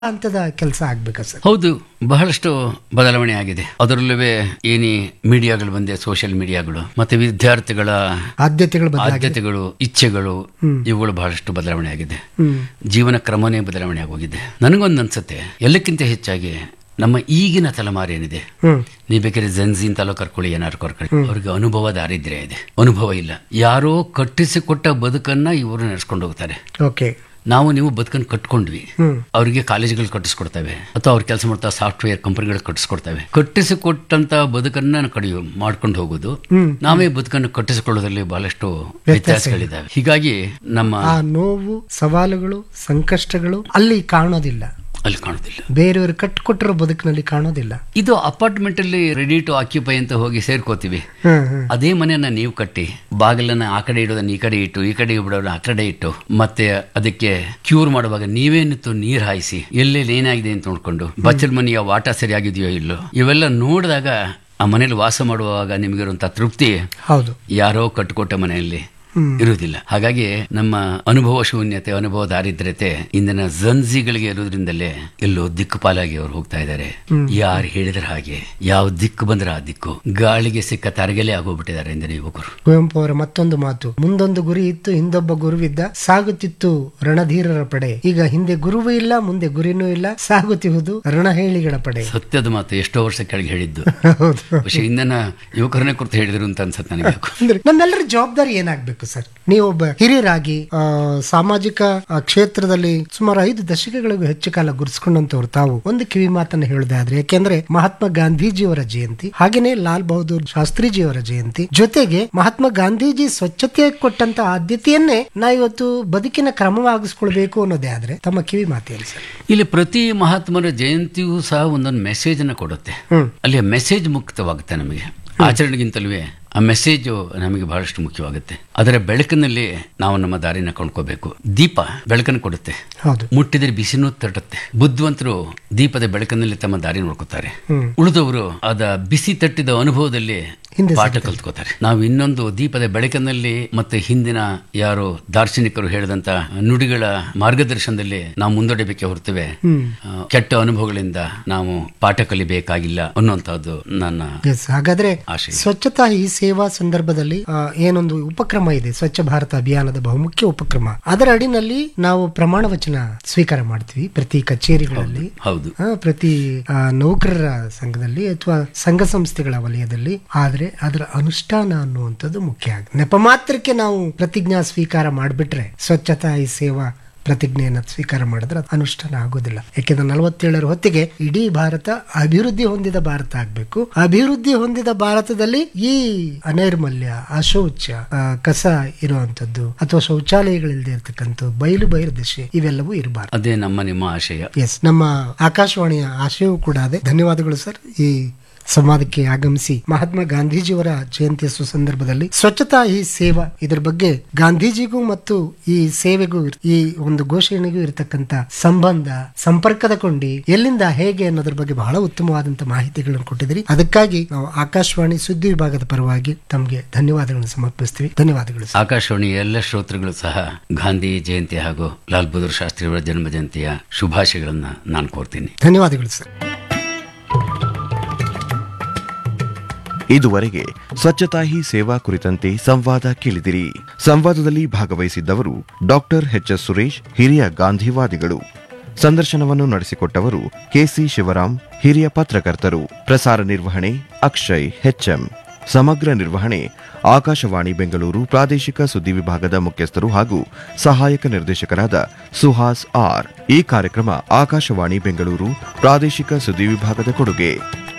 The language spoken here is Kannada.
ಹಂತದ ಕೆಲಸ ಆಗ್ಬೇಕಾ ಸರ್ ಹೌದು ಬಹಳಷ್ಟು ಬದಲಾವಣೆ ಆಗಿದೆ ಅದರಲ್ಲೂ ಏನಿ ಮೀಡಿಯಾಗಳು ಬಂದೆ ಸೋಷಿಯಲ್ ಮೀಡಿಯಾಗಳು ಮತ್ತೆ ವಿದ್ಯಾರ್ಥಿಗಳ ಆದ್ಯತೆಗಳು ಬದಲಾಗಿದೆ ಆದ್ಯತೆಗಳು ಇಚ್ಛೆಗಳು ಇವುಗಳು ಬಹಳಷ್ಟು ಬದಲಾವಣೆ ಆಗಿದೆ ಹ್ಮ್ ಜೀವನ ಕ್ರಮನೇ ಬದಲಾವಣೆ ಆಗೋಗಿದೆ ನನಗೊಂದು ಅನ್ಸುತ್ತೆ ಎಲ್ಲಕ್ಕಿಂತ ಹೆಚ್ಚಾಗಿ ನಮ್ಮ ಈಗಿನ ತಲೆಮಾರು ಏನಿದೆ ಹ್ಮ್ ನೀವು ಬೇಕಾದ್ರೆ ಜನ್ಸಿ ಅಂತಲೋ ಕರ್ಕೊಳ್ಳಿ ಏನಾರು ಕರ್ಕೊಳ್ಳಿ ಅವ್ರಿಗೆ ಅನುಭವ ದಾರಿದ್ರ್ಯ ಇದೆ ಅನುಭವ ಇಲ್ಲ ಯಾರೋ ಕಟ್ಟಿಸಿಕೊಟ್ಟ ಬದುಕನ್ನ ಇವರು ನಡೆಸ್ಕೊಂಡು ಹೋಗ್ತಾರೆ ಓಕೆ ನಾವು ನೀವು ಬದುಕನ್ನು ಕಟ್ಕೊಂಡ್ವಿ ಹ್ಮ್ ಅವರಿಗೆ ಕಾಲೇಜುಗಳು ಕಟ್ಟಿಸ್ಕೊಡ್ತವೆ ಅಥವಾ ಅವ್ರು ಕೆಲಸ ಮಾಡ್ತಾ ಸಾಫ್ಟ್ವೇರ್ ಕಂಪನಿಗಳು ಕಟ್ಟಿಸ್ಕೊಡ್ತವೆ ಕಟ್ಟಿಸಿಕೊಟ್ಟಂತ ಬದುಕನ್ನ ಕಡಿಯು ಮಾಡ್ಕೊಂಡು ಹೋಗೋದು ಹ್ಮ್. ನಾವೇ ಬದುಕನ್ನು ಕಟ್ಟಿಸಿಕೊಳ್ಳೋದ್ರಲ್ಲಿ ಬಹಳಷ್ಟು ವ್ಯತ್ಯಾಸಗಳಿದ್ದಾವೆ ಹೀಗಾಗಿ ನಮ್ಮ ಆ ನೋವು ಸವಾಲುಗಳು ಸಂಕಷ್ಟಗಳು ಅಲ್ಲಿ ಕಾಣೋದಿಲ್ಲ ಅಲ್ಲಿ ಕಾಣೋದಿಲ್ಲ ಬೇರೆಯವರು ಕಟ್ಟಿಕೊಟ್ಟಿರೋ ಬದುಕಿನಲ್ಲಿ ಕಾಣೋದಿಲ್ಲ ಇದು ಅಪಾರ್ಟ್ಮೆಂಟ್ ಅಲ್ಲಿ ರೆಡಿ ಟು ಆಕ್ಯುಪೈ ಅಂತ ಹೋಗಿ ಸೇರ್ಕೋತೀವಿ ಹ್ಮ್ ಹ್ಮ್ ಅದೇ ಮನೆಯನ್ನ ನೀವು ಕಟ್ಟಿ ಬಾಗಿಲನ್ನ ಆ ಕಡೆ ಇಡೋದನ್ನ ಈ ಕಡೆ ಇಟ್ಟು ಈ ಕಡೆ ಬಿಡೋದನ್ನ ಆ ಕಡೆ ಇಟ್ಟು ಮತ್ತೆ ಅದಕ್ಕೆ ಕ್ಯೂರ್ ಮಾಡುವಾಗ ನೀವೇ ನಿಂತು ನೀರ್ ಹಾಯಿಸಿ ಎಲ್ಲೆಲ್ಲಿ ಏನಾಗಿದೆ ಅಂತ ನೋಡ್ಕೊಂಡು ಬಚ್ಚಲ್ ಮನೆಯ ವಾಟ ಸರಿಯಾಗಿದೆಯೋ ಇಲ್ಲೋ ಇವೆಲ್ಲ ನೋಡಿದಾಗ ಆ ಮನೇಲಿ ವಾಸ ಮಾಡುವಾಗ ನಿಮಗಿರುವಂತ ತೃಪ್ತಿ ಹೌದು ಯಾರೋ ಕಟ್ಟಿಕೊಟ್ಟ ಮನೆಯಲ್ಲಿ ಹ್ಮ್. ಇರುವುದಿಲ್ಲ ಹಾಗಾಗಿ ನಮ್ಮ ಅನುಭವ ಶೂನ್ಯತೆ ಅನುಭವ ದಾರಿದ್ರ್ಯತೆ ಇಂದಿನ ಜನ್ಸಿಗಳಿಗೆ ಇರೋದ್ರಿಂದಲೇ ಎಲ್ಲೋ ದಿಕ್ಕುಪಾಲಾಗಿ ಅವ್ರು ಹೋಗ್ತಾ ಇದ್ದಾರೆ ಯಾರು ಹೇಳಿದ್ರ ಹಾಗೆ ಯಾವ ದಿಕ್ಕು ಬಂದ್ರೆ ಆ ದಿಕ್ಕು ಗಾಳಿಗೆ ಸಿಕ್ಕ ತರಗೆಲೆ ಆಗೋಗ್ಬಿಟ್ಟಿದ್ದಾರೆ ಇಂದಿನ ಯುವಕರು ಕುವೆಂಪು ಅವರ ಮತ್ತೊಂದು ಮಾತು ಮುಂದೊಂದು ಗುರಿ ಇತ್ತು ಹಿಂದೊಬ್ಬ ಗುರುವಿದ್ದ ಸಾಗುತ್ತಿತ್ತು ರಣಧೀರರ ಪಡೆ ಈಗ ಹಿಂದೆ ಗುರುವೂ ಇಲ್ಲ ಮುಂದೆ ಗುರಿನೂ ಇಲ್ಲ ಸಾಗುತ್ತಿರುವುದು ರಣಹೇಳಿಗಳ ಪಡೆ ಸತ್ಯದ ಮಾತು ಎಷ್ಟೋ ವರ್ಷ ಕೆಳಗೆ ಹೇಳಿದ್ದು ಹೌದು പക്ഷെ ಇಂದಿನ ಯುವಕರನ್ನೇ ಕುರಿತು ಹೇಳಿದ್ರು ಅಂತ ಅನ್ಸತ್ತೆ ನನಗೆ ಯಾಕೋ. ಅಂದ್ರೆ ನಮ್ಮೆಲ್ಲರ ಜವಾಬ್ದಾರಿ ಏನಾಗ್ಬೇಕು ಸರ್ ನೀವೊಬ್ಬ ಹಿರಿಯರಾಗಿ ಆ, ಸಾಮಾಜಿಕ ಆ, ಕ್ಷೇತ್ರದಲ್ಲಿ ಸುಮಾರು ಐದು ದಶಕಗಳಿಗೂ ಹೆಚ್ಚು ಕಾಲ ಗುರುಸ್ಕೊಂಡಂತವ್ರು ತಾವು ಒಂದು ಕಿವಿ ಮಾತನ್ನ ಹೇಳೋದಾದ್ರೆ ಯಾಕೆಂದ್ರೆ ಮಹಾತ್ಮ ಗಾಂಧೀಜಿಯವರ ಜಯಂತಿ ಹಾಗೇನೆ ಲಾಲ್ ಬಹದ್ದೂರ್ ಶಾಸ್ತ್ರೀಜಿಯವರ ಜಯಂತಿ ಜೊತೆಗೆ ಮಹಾತ್ಮ ಗಾಂಧೀಜಿ ಸ್ವಚ್ಛತೆ ಕೊಟ್ಟಂತ ಆದ್ಯತೆಯನ್ನೇ ನಾವಿವತ್ತು ಬದುಕಿನ ಕ್ರಮವಾಗಿಸ್ಕೊಳ್ಬೇಕು ಅನ್ನೋದೇ ಆದ್ರೆ ತಮ್ಮ ಕಿವಿ ಮಾತೇನು ಸರ್ ಇಲ್ಲಿ ಪ್ರತಿ ಮಹಾತ್ಮರ ಜಯಂತಿಯೂ ಸಹ ಒಂದೊಂದು ಮೆಸೇಜ್ ಅನ್ನ ಕೊಡುತ್ತೆ ಹ್ಮ್ ಅಲ್ಲಿ ಮೆಸೇಜ್ ಮುಕ್ತವಾಗುತ್ತೆ ನಮಗೆ ಆಚರಣೆಗಿಂತಲೂ ಆ ಮೆಸೇಜು ನಮಗೆ ಬಹಳಷ್ಟು ಮುಖ್ಯವಾಗುತ್ತೆ ಅದರ ಬೆಳಕಿನಲ್ಲಿ ನಾವು ನಮ್ಮ ದಾರಿನ ಕೊಂಡ್ಕೋಬೇಕು ದೀಪ ಬೆಳಕನ್ನು ಕೊಡುತ್ತೆ ಹೌದು ಮುಟ್ಟಿದ್ರೆ ಬಿಸಿನೂ ತಟ್ಟುತ್ತೆ ಬುದ್ಧಿವಂತರು ದೀಪದ ಬೆಳಕಿನಲ್ಲಿ ತಮ್ಮ ದಾರಿ ನೋಡ್ಕೋತಾರೆ ಹ್ಮ್. ಉಳಿದವರು ಅದ ಬಿಸಿ ತಟ್ಟಿದ ಅನುಭವದಲ್ಲಿ ಹಿಂದೆ ಪಾಠ ಕಲ್ತ್ಕೋತಾರೆ ನಾವು ಇನ್ನೊಂದು ದೀಪದ ಬೆಳಕಿನಲ್ಲಿ ಮತ್ತೆ ಹಿಂದಿನ ಯಾರು ದಾರ್ಶನಿಕರು ಹೇಳಿದಂತ ನುಡಿಗಳ ಮಾರ್ಗದರ್ಶನದಲ್ಲಿ ನಾವು ಮುಂದೂಡಬೇಕೆ ಹೊರತುವೆ ಹ್ಮ್ ಆ, ಕೆಟ್ಟ ಅನುಭವಗಳಿಂದ ನಾವು ಪಾಠ ಕಲಿಬೇಕಾಗಿಲ್ಲ ಅನ್ನುವಂಥದ್ದು ನನ್ನ ಎಸ್ ಹಾಗಾದ್ರೆ ಆಶಯ. ಸ್ವಚ್ಛತಾ ಈ ಸೇವಾ ಸಂದರ್ಭದಲ್ಲಿ ಆ, ಏನೊಂದು ಉಪಕ್ರಮ ಇದೆ ಸ್ವಚ್ಛ ಭಾರತ ಅಭಿಯಾನದ ಬಹುಮುಖ್ಯ ಉಪಕ್ರಮ ಅದರ ಅಡಿನಲ್ಲಿ ನಾವು ಪ್ರಮಾಣ ವಚನ ಸ್ವೀಕಾರ ಮಾಡ್ತೀವಿ ಪ್ರತಿ ಕಚೇರಿಗಳಲ್ಲಿ ಹೌದು ಆ, ಪ್ರತಿ ಆ, ನೌಕರರ ಸಂಘದಲ್ಲಿ ಅಥವಾ ಸಂಘ ಸಂಸ್ಥೆಗಳ ವಲಯದಲ್ಲಿ ಆದ್ರೆ ಅದರ ಅನುಷ್ಠಾನ ಅನ್ನುವಂಥದ್ದು ಮುಖ್ಯ ಆಗುತ್ತೆ ನೆಪ ಮಾತ್ರಕ್ಕೆ ನಾವು ಪ್ರತಿಜ್ಞಾ ಸ್ವೀಕಾರ ಮಾಡಿಬಿಟ್ರೆ ಸ್ವಚ್ಛತಾ ಈ ಸೇವಾ ಪ್ರತಿಜ್ಞೆಯನ್ನ ಸ್ವೀಕಾರ ಮಾಡಿದ್ರೆ ಅದು ಅನುಷ್ಠಾನ ಆಗೋದಿಲ್ಲ ಯಾಕೆಂದ್ರೆ ನಲವತ್ತೇಳರ ಹೊತ್ತಿಗೆ ಇಡೀ ಭಾರತ ಅಭಿವೃದ್ಧಿ ಹೊಂದಿದ ಭಾರತ ಆಗ್ಬೇಕು ಅಭಿವೃದ್ಧಿ ಹೊಂದಿದ ಭಾರತದಲ್ಲಿ ಈ ಅನೈರ್ಮಲ್ಯ ಅಶೌಚ ಆ, ಕಸ ಇರುವಂತದ್ದು ಅಥವಾ ಶೌಚಾಲಯಗಳಿಲ್ಲದೆ ಇರತಕ್ಕಂಥ ಬಯಲು ಬಹಿರ್ದಶೆ ಇವೆಲ್ಲವೂ ಇರಬಾರ್ದು ಅದೇ ನಮ್ಮ ನಿಮ್ಮ ಆಶಯ ಎಸ್ ನಮ್ಮ ಆಕಾಶವಾಣಿಯ ಆಶಯವೂ ಕೂಡ ಅದೇ ಧನ್ಯವಾದಗಳು ಸರ್ ಈ ಸಂವಾದಕ್ಕೆ ಆಗಮಿಸಿ ಮಹಾತ್ಮ ಗಾಂಧೀಜಿಯವರ ಜಯಂತಿಯ ಸುಸಂದರ್ಭದಲ್ಲಿ ಸ್ವಚ್ಛತಾ ಈ ಸೇವಾ ಇದರ ಬಗ್ಗೆ ಗಾಂಧೀಜಿಗೂ ಮತ್ತು ಈ ಸೇವೆಗೂ ಇರ್- ಈ ಒಂದು ಘೋಷಣೆಗೂ ಇರತಕ್ಕಂತ ಸಂಬಂಧ ಸಂಪರ್ಕದ ಕೊಂಡಿ ಎಲ್ಲಿಂದ ಹೇಗೆ ಅನ್ನೋದ್ರ ಬಗ್ಗೆ ಬಹಳ ಉತ್ತಮವಾದಂತ ಮಾಹಿತಿಗಳನ್ನು ಕೊಟ್ಟಿದ್ದೀರಿ ಅದಕ್ಕಾಗಿ ನಾವು ಆಕಾಶವಾಣಿ ಸುದ್ದಿ ವಿಭಾಗದ ಪರವಾಗಿ ತಮಗೆ ಧನ್ಯವಾದಗಳನ್ನು ಸಮರ್ಪಿಸ್ತೀವಿ ಧನ್ಯವಾದಗಳು ಸರ್ ಆಕಾಶವಾಣಿ ಎಲ್ಲ ಶ್ರೋತೃಗಳು ಸಹ ಗಾಂಧಿ ಜಯಂತಿ ಹಾಗೂ ಲಾಲ್ ಬಹದ್ದೂರ್ ಶಾಸ್ತ್ರಿ ಅವರ ಜನ್ಮ ಜಯಂತಿಯ ಶುಭಾಶಯಗಳನ್ನ ನಾನು ಕೋರ್ತೀನಿ ಧನ್ಯವಾದಗಳು ಸರ್ ಇದುವರೆಗೆ ಸ್ವಚ್ಛತಾ ಹಿ ಸೇವಾ ಕುರಿತಂತೆ ಸಂವಾದ ಕೇಳಿದಿರಿ ಸಂವಾದದಲ್ಲಿ ಭಾಗವಹಿಸಿದ್ದವರು ಡಾಕ್ಟರ್ ಎಚ್ ಎಸ್ ಸುರೇಶ್ ಹಿರಿಯ ಗಾಂಧಿವಾದಿಗಳು ಸಂದರ್ಶನವನ್ನು ನಡೆಸಿಕೊಟ್ಟವರು ಕೆಸಿ ಶಿವರಾಮ್ ಹಿರಿಯ ಪತ್ರಕರ್ತರು ಪ್ರಸಾರ ನಿರ್ವಹಣೆ ಅಕ್ಷಯ್ ಹೆಚ್ಎಂ ಸಮಗ್ರ ನಿರ್ವಹಣೆ ಆಕಾಶವಾಣಿ ಬೆಂಗಳೂರು ಪ್ರಾದೇಶಿಕ ಸುದ್ದಿ ವಿಭಾಗದ ಮುಖ್ಯಸ್ಥರು ಹಾಗೂ ಸಹಾಯಕ ನಿರ್ದೇಶಕರಾದ ಸುಹಾಸ್ ಆರ್ ಈ ಕಾರ್ಯಕ್ರಮ ಆಕಾಶವಾಣಿ ಬೆಂಗಳೂರು ಪ್ರಾದೇಶಿಕ ಸುದ್ದಿ ವಿಭಾಗದ ಕೊಡುಗೆ